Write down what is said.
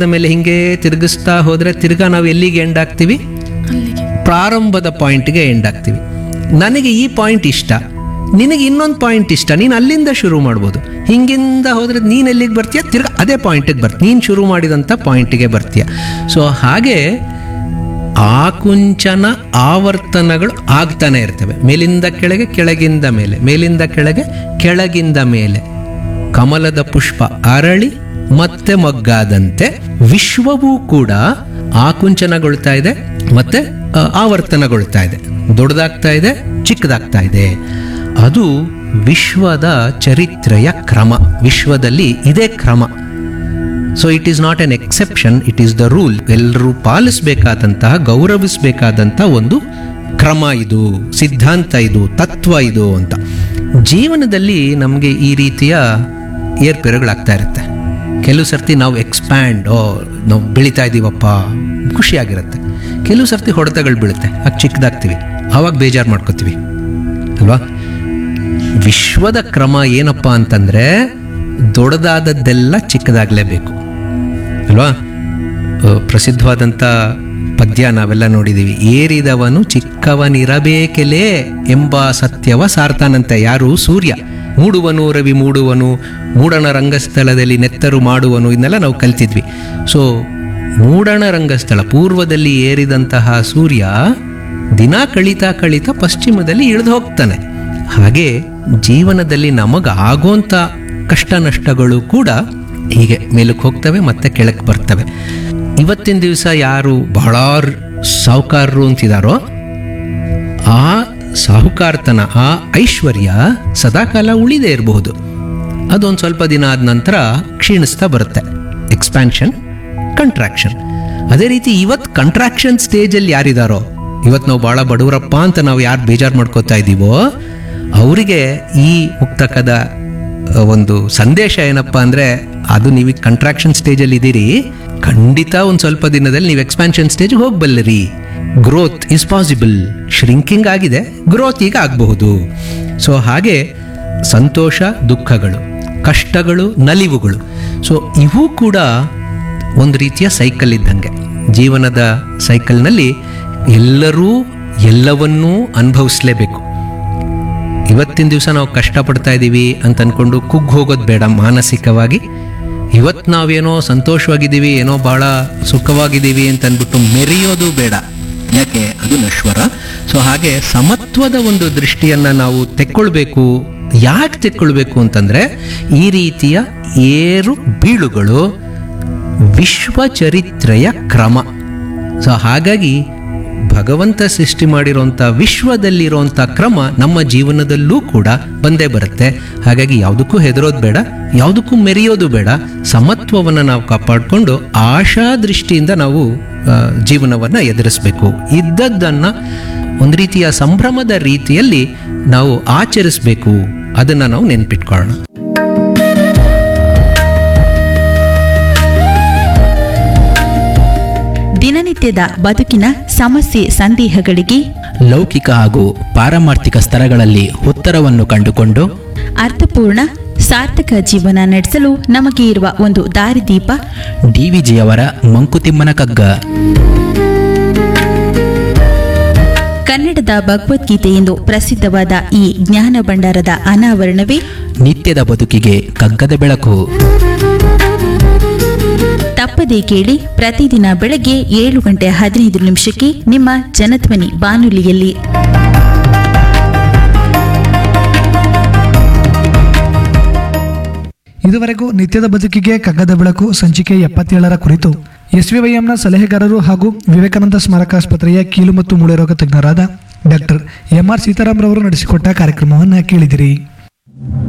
ಮೇಲೆ ಹಿಂಗೆ ತಿರುಗಿಸ್ತಾ ಹೋದ್ರೆ ತಿರ್ಗಾ ನಾವು ಎಲ್ಲಿಗೆ ಎಂಡ್ ಆಗ್ತೀವಿ ಅಲ್ಲಿಗೆ ಪ್ರಾರಂಭದ ಪಾಯಿಂಟ್ಗೆ ಎಂಡ್ ಆಗ್ತೀವಿ ನನಗೆ ಈ ಪಾಯಿಂಟ್ ಇಷ್ಟ ನಿನಗೆ ಇನ್ನೊಂದು ಪಾಯಿಂಟ್ ಇಷ್ಟ ನೀನು ಅಲ್ಲಿಂದ ಶುರು ಮಾಡ್ಬೋದು ಹಿಂಗಿಂದ ಹೋದ್ರೆ ನೀನು ಎಲ್ಲಿಗೆ ಬರ್ತೀಯ ತಿರ್ಗಾ ಅದೇ ಪಾಯಿಂಟಿಗೆ ಬರ್ತೀಯ ನೀನು ಶುರು ಮಾಡಿದಂಥ ಪಾಯಿಂಟಿಗೆ ಬರ್ತೀಯ ಸೊ ಹಾಗೆ ಆಕುಂಚನ ಆವರ್ತನಗಳು ಆಗ್ತಾನೆ ಇರ್ತವೆ ಮೇಲಿಂದ ಕೆಳಗೆ ಕೆಳಗಿಂದ ಮೇಲೆ ಮೇಲಿಂದ ಕೆಳಗೆ ಕೆಳಗಿಂದ ಮೇಲೆ ಕಮಲದ ಪುಷ್ಪ ಅರಳಿ ಮತ್ತೆ ಮಗ್ಗಾದಂತೆ ವಿಶ್ವವೂ ಕೂಡ ಆಕುಂಚನಗೊಳ್ತಾ ಇದೆ ಮತ್ತೆ ಆ, ಆವರ್ತನಗೊಳ್ತಾ ಇದೆ ದೊಡ್ಡದಾಗ್ತಾ ಇದೆ ಚಿಕ್ಕದಾಗ್ತಾ ಇದೆ ಅದು ವಿಶ್ವದ ಚರಿತ್ರೆಯ ಕ್ರಮ ವಿಶ್ವದಲ್ಲಿ ಇದೇ ಕ್ರಮ so it is not an exception it is the rule ಎಲ್ಲರೂ ಪಾಲಿಸಬೇಕಾದಂತಹ ಗೌರವಿಸಬೇಕಾದಂಥ ಒಂದು ಕ್ರಮ ಇದು ಸಿದ್ಧಾಂತ ಇದು ತತ್ವ ಇದು ಅಂತ ಜೀವನದಲ್ಲಿ ನಮಗೆ ಈ ರೀತಿಯ ಏರ್ಪೇರುಗಳಾಗ್ತಾ ಇರುತ್ತೆ ಕೆಲವು ಸರ್ತಿ ನಾವು ಎಕ್ಸ್ಪ್ಯಾಂಡ್ ಓ ನಾವು ಬೆಳೀತಾ ಇದ್ದೀವಪ್ಪ ಖುಷಿಯಾಗಿರುತ್ತೆ ಕೆಲವು ಸರ್ತಿ ಹೊಡೆತಗಳು ಬೀಳುತ್ತೆ ಆಗ ಚಿಕ್ಕದಾಗ್ತೀವಿ ಆವಾಗ ಬೇಜಾರು ಮಾಡ್ಕೋತೀವಿ ಅಲ್ವಾ ವಿಶ್ವದ ಕ್ರಮ ಏನಪ್ಪ ಅಂತಂದ್ರೆ ದೊಡ್ಡದಾದದ್ದೆಲ್ಲ ಚಿಕ್ಕದಾಗಲೇಬೇಕು ಅಲ್ವಾ ಅಹ್, ಪ್ರಸಿದ್ಧವಾದಂಥ ಪದ್ಯ ನಾವೆಲ್ಲ ನೋಡಿದ್ದೀವಿ ಏರಿದವನು ಚಿಕ್ಕವನಿರಬೇಕೆಲೇ ಎಂಬ ಸತ್ಯವ ಸಾರ್ತಾನಂತೆ ಯಾರು ಸೂರ್ಯ ಮೂಡುವನು ರವಿ ಮೂಡುವನು ಮೂಡಣ ರಂಗಸ್ಥಳದಲ್ಲಿ ನೆತ್ತರು ಮಾಡುವನು ಇದನ್ನೆಲ್ಲ ನಾವು ಕಲ್ತಿದ್ವಿ ಸೊ ಮೂಡಣ ರಂಗಸ್ಥಳ ಪೂರ್ವದಲ್ಲಿ ಏರಿದಂತಹ ಸೂರ್ಯ ದಿನ ಕಳೀತಾ ಕಳೀತಾ ಪಶ್ಚಿಮದಲ್ಲಿ ಇಳಿದು ಹೋಗ್ತಾನೆ ಹಾಗೆ ಜೀವನದಲ್ಲಿ ನಮಗೆ ಆಗೋಂಥ ಕಷ್ಟ ನಷ್ಟಗಳು ಕೂಡ ಹೀಗೆ ಮೇಲಕ್ಕೆ ಹೋಗ್ತವೆ ಮತ್ತೆ ಕೆಳಕ್ಕೆ ಬರ್ತವೆ ಇವತ್ತಿನ ದಿವಸ ಯಾರು ಬಹಳ ಸಾಹುಕಾರರು ಅಂತಿದಾರೋ ಆ ಸಾಹುಕಾರ್ತನ ಆ ಐಶ್ವರ್ಯ ಸದಾಕಾಲ ಉಳಿದೇ ಇರಬಹುದು ಅದೊಂದು ಸ್ವಲ್ಪ ದಿನ ಆದ ನಂತರ ಕ್ಷೀಣಿಸ್ತಾ ಬರುತ್ತೆ ಎಕ್ಸ್ಪ್ಯಾನ್ಷನ್ ಕಂಟ್ರಾಕ್ಷನ್ ಅದೇ ರೀತಿ ಇವತ್ತು ಕಂಟ್ರಾಕ್ಷನ್ ಸ್ಟೇಜಲ್ಲಿ ಯಾರಿದಾರೋ ಇವತ್ತು ನಾವು ಭಾಳ ಬಡವರಪ್ಪ ಅಂತ ನಾವು ಯಾರು ಬೇಜಾರು ಮಾಡ್ಕೋತಾ ಇದ್ದೀವೋ ಅವರಿಗೆ ಈ ಮುಕ್ತಕದ ಅಹ್, ಒಂದು ಸಂದೇಶ ಏನಪ್ಪ ಅಂದರೆ ಅದು ನೀವು ಕಂಟ್ರಾಕ್ಷನ್ ಸ್ಟೇಜಲ್ಲಿ ಇದ್ದೀರಿ ಖಂಡಿತ ಒಂದು ಸ್ವಲ್ಪ ದಿನದಲ್ಲಿ ನೀವು ಎಕ್ಸ್ಪ್ಯಾನ್ಷನ್ ಸ್ಟೇಜ್ಗೆ ಹೋಗ್ಬಲ್ಲರಿ ಗ್ರೋತ್ ಇಸ್ ಪಾಸಿಬಲ್ ಶ್ರಿಂಕಿಂಗ್ ಆಗಿದೆ ಗ್ರೋತ್ ಈಗ ಆಗಬಹುದು ಸೊ ಹಾಗೆ ಸಂತೋಷ ದುಃಖಗಳು ಕಷ್ಟಗಳು ನಲಿವುಗಳು ಸೊ ಇವು ಕೂಡ ಒಂದು ರೀತಿಯ ಸೈಕಲ್ ಇದ್ದಂಗೆ ಜೀವನದ ಸೈಕಲ್ನಲ್ಲಿ ಎಲ್ಲರೂ ಎಲ್ಲವನ್ನೂ ಅನುಭವಿಸ್ಲೇಬೇಕು ಇವತ್ತಿನ ದಿವಸ ನಾವು ಕಷ್ಟಪಡ್ತಾ ಇದ್ದೀವಿ ಅಂತ ಅನ್ಕೊಂಡು ಕುಗ್ಗ್ ಹೋಗೋದು ಬೇಡ ಮಾನಸಿಕವಾಗಿ ಇವತ್ತು ನಾವೇನೋ ಸಂತೋಷವಾಗಿದ್ದೀವಿ ಏನೋ ಭಾಳ ಸುಖವಾಗಿದ್ದೀವಿ ಅಂತ ಅಂದ್ಬಿಟ್ಟು ಮೆರೆಯೋದು ಬೇಡ ಯಾಕೆ ಅದು ನಶ್ವರ ಸೊ ಹಾಗೆ ಸಮತ್ವದ ಒಂದು ದೃಷ್ಟಿಯನ್ನು ನಾವು ತೆಕ್ಕೊಳ್ಬೇಕು ಯಾಕೆ ತೆಕ್ಕೊಳ್ಬೇಕು ಅಂತಂದರೆ ಈ ರೀತಿಯ ಏರು ಬೀಳುಗಳು ವಿಶ್ವ ಚರಿತ್ರೆಯ ಕ್ರಮ ಸೊ ಹಾಗಾಗಿ ಭಗವಂತ ಸೃಷ್ಟಿ ಮಾಡಿರೋಂಥ ವಿಶ್ವದಲ್ಲಿರೋಂಥ ಕ್ರಮ ನಮ್ಮ ಜೀವನದಲ್ಲೂ ಕೂಡ ಬಂದೇ ಬರುತ್ತೆ ಹಾಗಾಗಿ ಯಾವುದಕ್ಕೂ ಹೆದರೋದು ಬೇಡ ಯಾವುದಕ್ಕೂ ಮೆರೆಯೋದು ಬೇಡ ಸಮತ್ವವನ್ನು ನಾವು ಕಾಪಾಡಿಕೊಂಡು ಆಶಾ ದೃಷ್ಟಿಯಿಂದ ನಾವು ಆ, ಜೀವನವನ್ನು ಎದುರಿಸಬೇಕು ಇದ್ದದ್ದನ್ನು ಒಂದು ರೀತಿಯ ಸಂಭ್ರಮದ ರೀತಿಯಲ್ಲಿ ನಾವು ಆಚರಿಸಬೇಕು ಅದನ್ನು ನಾವು ನೆನ್ಪಿಟ್ಕೊಳ್ಳೋಣ ದಿನನಿತ್ಯದ ಬದುಕಿನ ಸಮಸ್ಯೆ ಸಂದೇಹಗಳಿಗೆ ಲೌಕಿಕ ಹಾಗೂ ಪಾರಮಾರ್ಥಿಕ ಸ್ತರಗಳಲ್ಲಿ ಉತ್ತರವನ್ನು ಕಂಡುಕೊಂಡು ಅರ್ಥಪೂರ್ಣ ಸಾರ್ಥಕ ಜೀವನ ನಡೆಸಲು ನಮಗೆ ಇರುವ ಒಂದು ದಾರಿದೀಪ ಡಿವಿಜಿಯವರ ಮಂಕುತಿಮ್ಮನ ಕಗ್ಗ ಕನ್ನಡದ ಭಗವದ್ಗೀತೆ ಎಂದು ಪ್ರಸಿದ್ಧವಾದ ಈ ಜ್ಞಾನ ಭಂಡಾರದ ಅನಾವರಣವೇ ನಿತ್ಯದ ಬದುಕಿಗೆ ಕಗ್ಗದ ಬೆಳಕು ತಪ್ಪದೇ ಕೇಳಿ ಪ್ರತಿದಿನ ಬೆಳಗ್ಗೆ ಏಳು ಗಂಟೆ ಹದಿನೈದು ನಿಮಿಷಕ್ಕೆ ನಿಮ್ಮ ಜನಧ್ವನಿ ಬಾನುಲಿಯಲ್ಲಿ ಇದುವರೆಗೂ ನಿತ್ಯದ ಬದುಕಿಗೆ ಕಗ್ಗದ ಬೆಳಕು ಸಂಚಿಕೆ ಎಪ್ಪತ್ತೇಳರ ಕುರಿತು ಎಸ್ವಿವೈಎಂನ ಸಲಹೆಗಾರರು ಹಾಗೂ ವಿವೇಕಾನಂದ ಸ್ಮಾರಕಾಸ್ಪತ್ರೆಯ ಕೀಲು ಮತ್ತು ಮೂಳೆ ರೋಗ ತಜ್ಞರಾದ ಡಾಕ್ಟರ್ ಎಂ ಆರ್ ಸೀತಾರಾಮ್ ರವರು ನಡೆಸಿಕೊಟ್ಟ ಕಾರ್ಯಕ್ರಮವನ್ನು ಕೇಳಿದಿರಿ